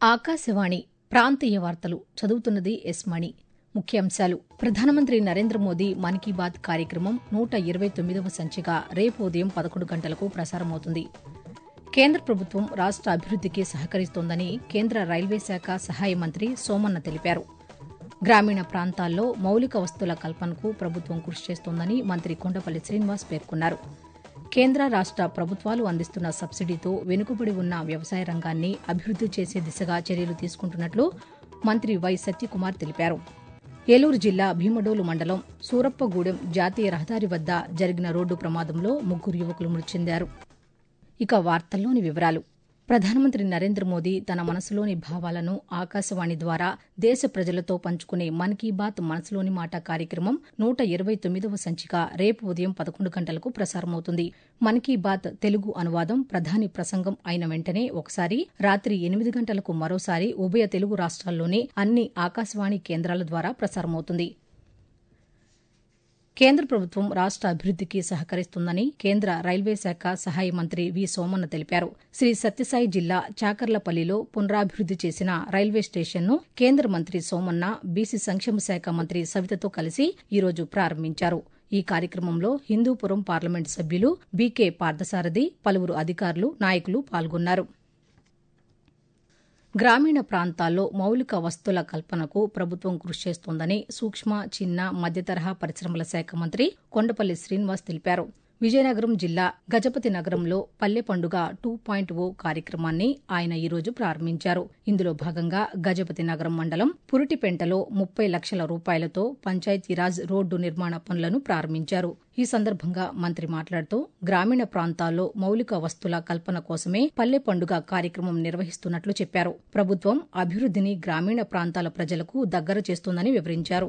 ఆకాశవాణి ప్రాంతీయ వార్తలు చదువుతున్నది ఎస్ మణి ముఖ్యాంశాలు ప్రధానమంత్రి నరేంద్ర మోదీ మన్ కీ బాత్ కార్యక్రమం నూట ఇరవై తొమ్మిదవ సంచిక రేపు ఉదయం పదకొండు గంటలకు ప్రసారమవుతుంది కేంద్ర ప్రభుత్వం రాష్ట అభివృద్దికి సహకరిస్తోందని కేంద్ర రైల్వే శాఖ సహాయ మంత్రి సోమన్న తెలిపారు గ్రామీణ ప్రాంతాల్లో మౌలిక వస్తుల కల్పనకు ప్రభుత్వం కృషి చేస్తోందని మంత్రి కొండపల్లి శ్రీనివాస్ పేర్కొన్నారు కేంద్ర రాష్ట ప్రభుత్వాలు అందిస్తున్న సబ్సిడీతో వెనుకబడి ఉన్న వ్యవసాయ రంగాన్ని అభివృద్ది చేసే దిశగా చర్యలు తీసుకుంటున్నట్లు మంత్రి వై సత్యకుమార్ తెలిపారు ఏలూరు జిల్లా భీమడోలు మండలం సూరప్పగూడెం జాతీయ రహదారి వద్ద జరిగిన రోడ్డు ప్రమాదంలో ముగ్గురు యువకులు మృతి చెందారు ఇక వార్తల్లోని వివరాలు ప్రధానమంత్రి నరేంద్ర మోదీ తన మనసులోని భావాలను ఆకాశవాణి ద్వారా దేశ ప్రజలతో పంచుకునే మన్ కీ బాత్ మనసులోని మాట కార్యక్రమం నూట ఇరవై తొమ్మిదవ సంచిక రేపు ఉదయం పదకొండు గంటలకు ప్రసారమవుతుంది మన్ కీ బాత్ తెలుగు అనువాదం ప్రధాని ప్రసంగం అయిన వెంటనే ఒకసారి రాత్రి ఎనిమిది గంటలకు మరోసారి ఉభయ తెలుగు రాష్ట్రాల్లోని అన్ని ఆకాశవాణి కేంద్రాల ద్వారా ప్రసారమవుతుంది కేంద్ర ప్రభుత్వం రాష్ట అభివృద్దికి సహకరిస్తుందని కేంద్ర రైల్వే శాఖ సహాయ మంత్రి వి సోమన్న తెలిపారు శ్రీ సత్యసాయి జిల్లా చాకర్లపల్లిలో పునరాభివృద్ది చేసిన రైల్వే స్టేషన్ను కేంద్ర మంత్రి సోమన్న బీసీ సంక్షేమ శాఖ మంత్రి సవితతో కలిసి ఈరోజు ప్రారంభించారు ఈ కార్యక్రమంలో హిందూపురం పార్లమెంటు సభ్యులు బీకే పార్థసారథి పలువురు అధికారులు నాయకులు పాల్గొన్నారు గ్రామీణ ప్రాంతాల్లో మౌలిక వస్తుల కల్పనకు ప్రభుత్వం కృషి చేస్తోందని సూక్ష్మ చిన్న మధ్యతరహా పరిశ్రమల శాఖ మంత్రి కొండపల్లి శ్రీనివాస్ తెలిపారు విజయనగరం జిల్లా గజపతి నగరంలో పల్లె పండుగ టూ పాయింట్ ఓ కార్యక్రమాన్ని ఆయన ఈరోజు ప్రారంభించారు ఇందులో భాగంగా గజపతి నగరం మండలం పురిటిపెంటలో ముప్పై లక్షల రూపాయలతో పంచాయతీరాజ్ రోడ్డు నిర్మాణ పనులను ప్రారంభించారు ఈ సందర్భంగా మంత్రి మాట్లాడుతూ గ్రామీణ ప్రాంతాల్లో మౌలిక వస్తుల కల్పన కోసమే పల్లె పండుగ కార్యక్రమం నిర్వహిస్తున్నట్లు చెప్పారు ప్రభుత్వం అభివృద్దిని గ్రామీణ ప్రాంతాల ప్రజలకు దగ్గర చేస్తోందని వివరించారు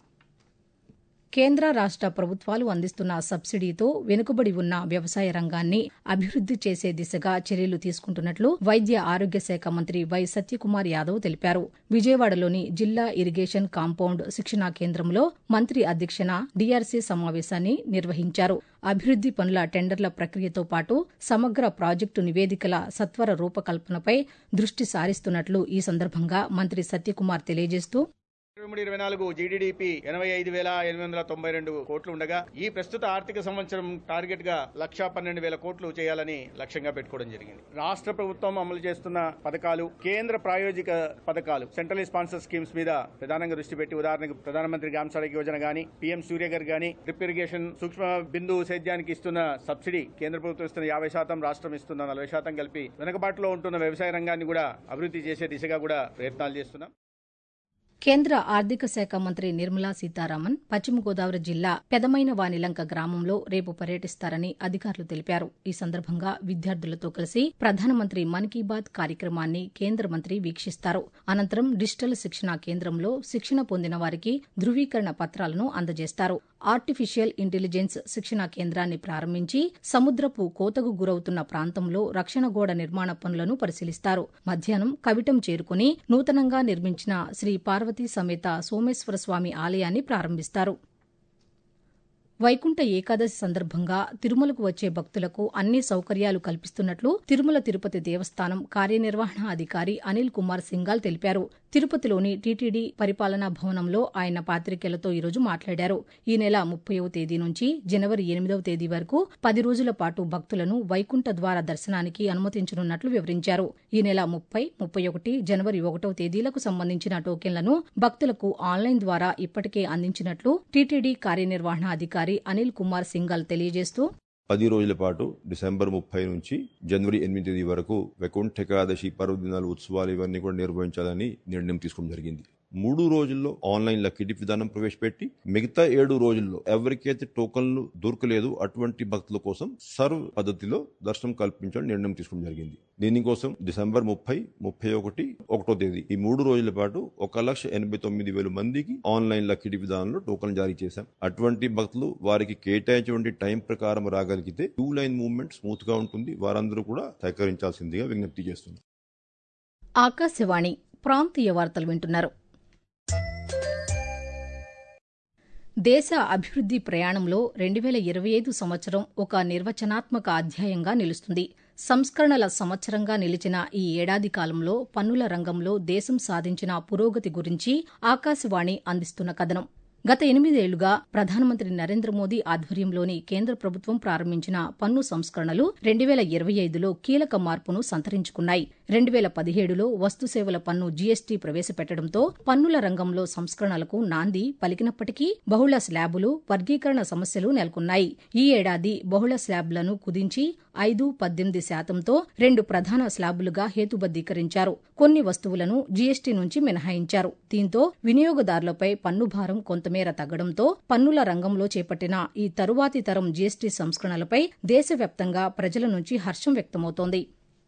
కేంద్ర రాష్ట ప్రభుత్వాలు అందిస్తున్న సబ్సిడీతో వెనుకబడి ఉన్న వ్యవసాయ రంగాన్ని అభివృద్ది చేసే దిశగా చర్యలు తీసుకుంటున్నట్లు వైద్య ఆరోగ్య శాఖ మంత్రి వై సత్యకుమార్ యాదవ్ తెలిపారు విజయవాడలోని జిల్లా ఇరిగేషన్ కాంపౌండ్ శిక్షణా కేంద్రంలో మంత్రి అధ్యక్షన డీఆర్సీ సమావేశాన్ని నిర్వహించారు అభివృద్ది పనుల టెండర్ల ప్రక్రియతో పాటు సమగ్ర ప్రాజెక్టు నివేదికల సత్వర రూపకల్పనపై దృష్టి సారిస్తున్నట్లు ఈ సందర్భంగా మంత్రి సత్యకుమార్ తెలియజేస్తూ ఇరవై మూడు ఇరవై నాలుగు జీడీడీపీ ఎనభై ఐదు వేల ఎనిమిది వందల తొంభై రెండు కోట్లు ఉండగా ఈ ప్రస్తుత ఆర్థిక సంవత్సరం టార్గెట్ గా లక్షా పన్నెండు వేల కోట్లు చేయాలని లక్ష్యంగా పెట్టుకోవడం జరిగింది రాష్ట్ర ప్రభుత్వం అమలు చేస్తున్న పథకాలు కేంద్ర ప్రాయోజిక పథకాలు సెంట్రల్ స్పాన్సర్ స్కీమ్స్ మీద ప్రధానంగా దృష్టి పెట్టి ఉదాహరణకు ప్రధానమంత్రి గ్రామ సడక్ యోజన గాని పీఎం సూర్య గారు గాని డ్రిప్ ఇరిగేషన్ సూక్ష్మ బిందు సేద్యానికి ఇస్తున్న సబ్సిడీ కేంద్ర ప్రభుత్వం ఇస్తున్న యాభై శాతం రాష్ట్రం ఇస్తున్న నలభై శాతం కలిపి వెనుకబాటులో ఉంటున్న వ్యవసాయ రంగాన్ని కూడా అభివృద్ధి చేసే దిశగా కూడా ప్రయత్నాలు చేస్తున్నాం కేంద్ర ఆర్థిక శాఖ మంత్రి నిర్మలా సీతారామన్ పశ్చిమ గోదావరి జిల్లా పెదమైన వానిలంక గ్రామంలో రేపు పర్యటిస్తారని అధికారులు తెలిపారు ఈ సందర్భంగా విద్యార్థులతో కలిసి ప్రధానమంత్రి మన్ కీ బాత్ కార్యక్రమాన్ని కేంద్ర మంత్రి వీక్షిస్తారు అనంతరం డిజిటల్ శిక్షణా కేంద్రంలో శిక్షణ పొందిన వారికి ధృవీకరణ పత్రాలను అందజేస్తారు ఆర్టిఫిషియల్ ఇంటెలిజెన్స్ శిక్షణా కేంద్రాన్ని ప్రారంభించి సముద్రపు కోతకు గురవుతున్న ప్రాంతంలో రక్షణ గోడ నిర్మాణ పనులను పరిశీలిస్తారు మధ్యాహ్నం కవిటం చేరుకుని నూతనంగా నిర్మించిన శ్రీ పార్వతీ సమేత సోమేశ్వర స్వామి ఆలయాన్ని ప్రారంభిస్తారు వైకుంఠ ఏకాదశి సందర్భంగా తిరుమలకు వచ్చే భక్తులకు అన్ని సౌకర్యాలు కల్పిస్తున్నట్లు తిరుమల తిరుపతి దేవస్థానం కార్యనిర్వహణ అధికారి అనిల్ కుమార్ సింగాల్ తెలిపారు తిరుపతిలోని టీటీడీ పరిపాలనా భవనంలో ఆయన పాతికేయులతో ఈరోజు మాట్లాడారు ఈ నెల ముప్పైవ తేదీ నుంచి జనవరి ఎనిమిదవ తేదీ వరకు పది రోజుల పాటు భక్తులను వైకుంఠ ద్వార దర్శనానికి అనుమతించనున్నట్లు వివరించారు ఈ నెల ముప్పై ముప్పై ఒకటి జనవరి ఒకటవ తేదీలకు సంబంధించిన టోకెన్లను భక్తులకు ఆన్లైన్ ద్వారా ఇప్పటికే అందించినట్లు టీటీడీ కార్యనిర్వహణ అధికారి అనిల్ కుమార్ సింగాల్ తెలియజేస్తూ పది రోజుల పాటు డిసెంబర్ ముప్పై నుంచి జనవరి ఎనిమిది తేదీ వరకు వైకుంఠ ఏకాదశి పర్వదినాలు ఉత్సవాలు ఇవన్నీ కూడా నిర్వహించాలని నిర్ణయం తీసుకోవడం జరిగింది మూడు రోజుల్లో ఆన్లైన్ లక్కీ డిప్ విధానం ప్రవేశపెట్టి మిగతా ఏడు రోజుల్లో ఎవరికైతే టోకన్లు దొరకలేదు అటువంటి భక్తుల కోసం సర్వ్ పద్ధతిలో దర్శనం కల్పించాలని నిర్ణయం తీసుకోవడం జరిగింది దీనికోసం డిసెంబర్ ముప్పై ముప్పై ఒకటి ఒకటో తేదీ ఈ మూడు రోజుల పాటు ఒక లక్ష ఎనభై తొమ్మిది వేల మందికి ఆన్లైన్ లక్కీ డిప్ విధానంలో టోకన్ జారీ చేశాం అటువంటి భక్తులు వారికి కేటాయించినటువంటి టైం ప్రకారం రాగలిగితే టూ లైన్ మూవ్మెంట్ స్మూత్ గా ఉంటుంది వారందరూ కూడా సహకరించాల్సిందిగా విజ్ఞప్తి చేస్తుంది ఆకాశవాణి ప్రాంతీయ వార్తలు వింటున్నారు దేశ అభివృద్ది ప్రయాణంలో రెండు వేల ఇరవై ఐదు సంవత్సరం ఒక నిర్వచనాత్మక అధ్యాయంగా నిలుస్తుంది సంస్కరణల సంవత్సరంగా నిలిచిన ఈ ఏడాది కాలంలో పన్నుల రంగంలో దేశం సాధించిన పురోగతి గురించి ఆకాశవాణి అందిస్తున్న కథనం గత ఎనిమిదేళ్లుగా ప్రధానమంత్రి నరేంద్ర మోదీ ఆధ్వర్యంలోని కేంద్ర ప్రభుత్వం ప్రారంభించిన పన్ను సంస్కరణలు రెండు వేల ఇరవై ఐదులో కీలక మార్పును సంతరించుకున్నాయి రెండు వేల పదిహేడులో వస్తుసేవల పన్ను జీఎస్టీ ప్రవేశపెట్టడంతో పన్నుల రంగంలో సంస్కరణలకు నాంది పలికినప్పటికీ బహుళ స్లాబులు వర్గీకరణ సమస్యలు నెలకొన్నాయి ఈ ఏడాది బహుళ స్లాబ్లను కుదించి ఐదు పద్దెనిమిది శాతంతో రెండు ప్రధాన స్లాబులుగా హేతుబద్దీకరించారు కొన్ని వస్తువులను జీఎస్టీ నుంచి మినహాయించారు దీంతో వినియోగదారులపై పన్ను భారం కొంతమేర తగ్గడంతో పన్నుల రంగంలో చేపట్టిన ఈ తరువాతి తరం జీఎస్టీ సంస్కరణలపై దేశవ్యాప్తంగా ప్రజల నుంచి హర్షం వ్యక్తమవుతోంది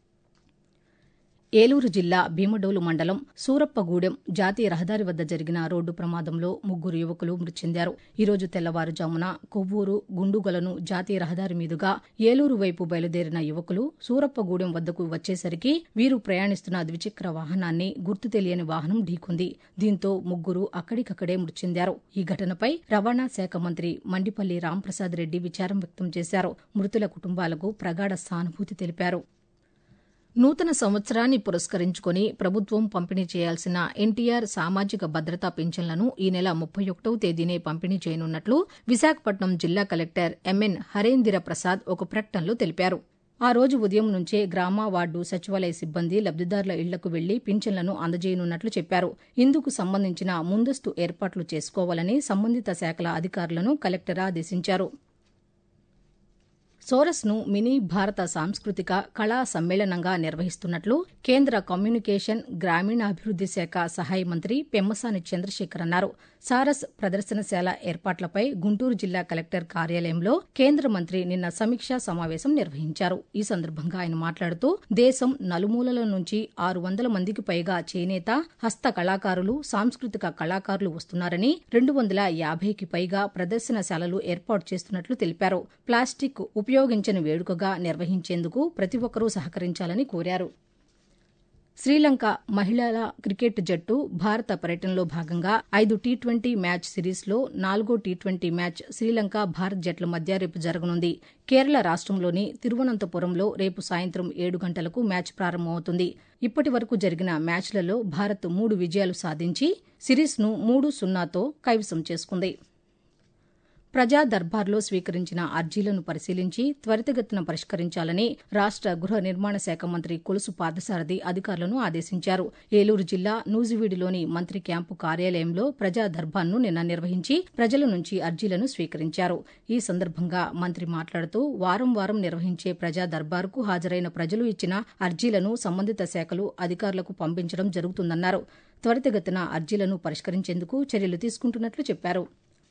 ఏలూరు జిల్లా భీమడోలు మండలం సూరప్పగూడెం జాతీయ రహదారి వద్ద జరిగిన రోడ్డు ప్రమాదంలో ముగ్గురు యువకులు మృతి చెందారు ఈ రోజు తెల్లవారుజామున కొవ్వూరు గుండుగలను జాతీయ రహదారి మీదుగా ఏలూరు వైపు బయలుదేరిన యువకులు సూరప్పగూడెం వద్దకు వచ్చేసరికి వీరు ప్రయాణిస్తున్న ద్విచక్ర వాహనాన్ని గుర్తు తెలియని వాహనం ఢీకొంది దీంతో ముగ్గురు అక్కడికక్కడే మృతి చెందారు ఈ ఘటనపై రవాణా శాఖ మంత్రి మండిపల్లి రాంప్రసాద్ రెడ్డి విచారం వ్యక్తం చేశారు మృతుల కుటుంబాలకు ప్రగాఢ సానుభూతి తెలిపారు నూతన సంవత్సరాన్ని పురస్కరించుకుని ప్రభుత్వం పంపిణీ చేయాల్సిన ఎన్టీఆర్ సామాజిక భద్రతా పింఛన్లను ఈ నెల ముప్పై ఒకటవ తేదీనే పంపిణీ చేయనున్నట్లు విశాఖపట్నం జిల్లా కలెక్టర్ ఎంఎన్ హరేందిర ప్రసాద్ ఒక ప్రకటనలో తెలిపారు ఆ రోజు ఉదయం నుంచే గ్రామ వార్డు సచివాలయ సిబ్బంది లబ్దిదారుల ఇళ్లకు వెళ్లి పింఛన్లను అందజేయనున్నట్లు చెప్పారు ఇందుకు సంబంధించిన ముందస్తు ఏర్పాట్లు చేసుకోవాలని సంబంధిత శాఖల అధికారులను కలెక్టర్ ఆదేశించారు సోరస్ను మినీ భారత సాంస్కృతిక కళా సమ్మేళనంగా నిర్వహిస్తున్నట్లు కేంద్ర కమ్యూనికేషన్ గ్రామీణాభివృద్ది శాఖ సహాయ మంత్రి పెమ్మసాని చంద్రశేఖర్ అన్నారు సారస్ ప్రదర్శనశాల ఏర్పాట్లపై గుంటూరు జిల్లా కలెక్టర్ కార్యాలయంలో కేంద్ర మంత్రి నిన్న సమీక్షా సమావేశం నిర్వహించారు ఈ సందర్భంగా ఆయన మాట్లాడుతూ దేశం నలుమూలల నుంచి ఆరు వందల మందికి పైగా చేనేత హస్త కళాకారులు సాంస్కృతిక కళాకారులు వస్తున్నారని రెండు వందల యాభైకి పైగా ప్రదర్శనశాలలు ఏర్పాటు చేస్తున్నట్లు తెలిపారు ప్లాస్టిక్ ఉపయోగించని వేడుకగా నిర్వహించేందుకు ప్రతి ఒక్కరూ సహకరించాలని కోరారు శ్రీలంక మహిళల క్రికెట్ జట్టు భారత పర్యటనలో భాగంగా ఐదు టీ ట్వంటీ మ్యాచ్ సిరీస్లో నాలుగో T twenty match Sri Lanka Bharat జట్ల మధ్య రేపు జరగనుంది కేరళ రాష్టంలోని తిరువనంతపురంలో రేపు సాయంత్రం ఏడు గంటలకు మ్యాచ్ ప్రారంభమవుతుంది ఇప్పటి వరకు జరిగిన మ్యాచ్లలో భారత్ మూడు విజయాలు సాధించి సిరీస్ను మూడు సున్నాతో కైవసం చేసుకుంది ప్రజా దర్బార్లో స్వీకరించిన అర్జీలను పరిశీలించి త్వరితగతిన పరిష్కరించాలని రాష్ట గృహ నిర్మాణ శాఖ మంత్రి కొలుసు పాదసారథి అధికారులను ఆదేశించారు ఏలూరు జిల్లా నూజివీడులోని మంత్రి క్యాంపు కార్యాలయంలో ప్రజా దర్బార్ను నిన్న నిర్వహించి ప్రజల నుంచి అర్జీలను స్వీకరించారు ఈ సందర్భంగా మంత్రి మాట్లాడుతూ వారం వారం నిర్వహించే ప్రజా దర్బార్కు హాజరైన ప్రజలు ఇచ్చిన అర్జీలను సంబంధిత శాఖలు అధికారులకు పంపించడం జరుగుతుందన్నారు త్వరితగతిన అర్జీలను పరిష్కరించేందుకు చర్యలు తీసుకుంటున్నట్లు చెప్పారు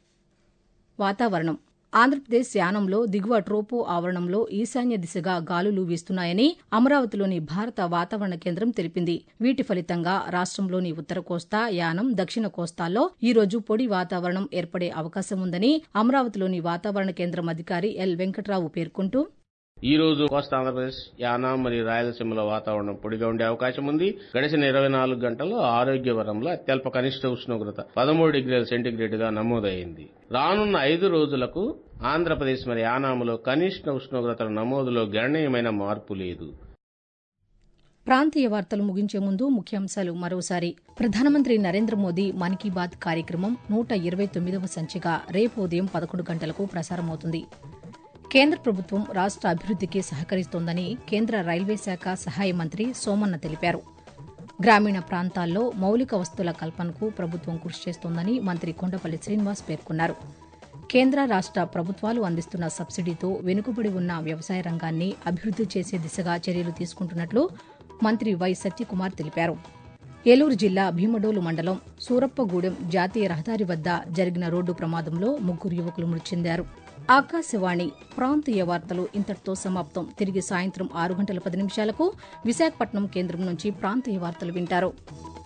వాతావరణం ఆంధ్రప్రదేశ్ యానంలో దిగువ ట్రోపో ఆవరణంలో ఈశాన్య దిశగా గాలులు వీస్తున్నాయని అమరావతిలోని భారత వాతావరణ కేంద్రం తెలిపింది వీటి ఫలితంగా రాష్టంలోని ఉత్తర కోస్తా యానం దక్షిణ కోస్తాల్లో ఈ రోజు పొడి వాతావరణం ఏర్పడే అవకాశం ఉందని అమరావతిలోని వాతావరణ కేంద్రం అధికారి ఎల్ వెంకట్రావు పేర్కొంటూ ఈ రోజు కోస్తా ఆంధ్రప్రదేశ్ యానాం మరియు రాయలసీమలో వాతావరణం పొడిగా ఉండే అవకాశం ఉంది గడిచిన ఇరవై నాలుగు గంటల్లో ఆరోగ్యవరంలో అత్యల్ప కనిష్ట ఉష్ణోగ్రత పదమూడు డిగ్రీల సెంటీగ్రేడ్ గా నమోదైంది రానున్న ఐదు రోజులకు ఆంధ్రప్రదేశ్ మరి యానాంలో కనిష్ట ఉష్ణోగ్రతల నమోదులో గణనీయమైన మార్పు లేదు ప్రాంతీయ వార్తలు ముగించే ముందు ముఖ్యాంశాలు మరోసారి ప్రధానమంత్రి నరేంద్ర మోదీ మన్ కీ బాత్ కార్యక్రమం నూట ఇరవై తొమ్మిదవ సంచిక రేపు ఉదయం పదకొండు గంటలకు ప్రసారమవుతుంది కేంద్ర ప్రభుత్వం రాష్ట అభివృద్దికి సహకరిస్తోందని కేంద్ర రైల్వే శాఖ సహాయ మంత్రి సోమన్న తెలిపారు గ్రామీణ ప్రాంతాల్లో మౌలిక వస్తువుల కల్పనకు ప్రభుత్వం కృషి చేస్తోందని మంత్రి కొండపల్లి శ్రీనివాస్ పేర్కొన్నారు కేంద్ర రాష్ట ప్రభుత్వాలు అందిస్తున్న సబ్సిడీతో వెనుకబడి ఉన్న వ్యవసాయ రంగాన్ని అభివృద్ది చేసే దిశగా చర్యలు తీసుకుంటున్నట్లు మంత్రి వై సత్యకుమార్ తెలిపారు ఏలూరు జిల్లా భీమడోలు మండలం సూరప్పగూడెం జాతీయ రహదారి వద్ద జరిగిన రోడ్డు ప్రమాదంలో ముగ్గురు యువకులు మృతి చెందారు ఆకాశవాణి ప్రాంతీయ వార్తలు ఇంతటితో సమాప్తం తిరిగి సాయంత్రం ఆరు గంటల పది నిమిషాలకు విశాఖపట్నం కేంద్రం నుంచి ప్రాంతీయ వార్తలు వింటారు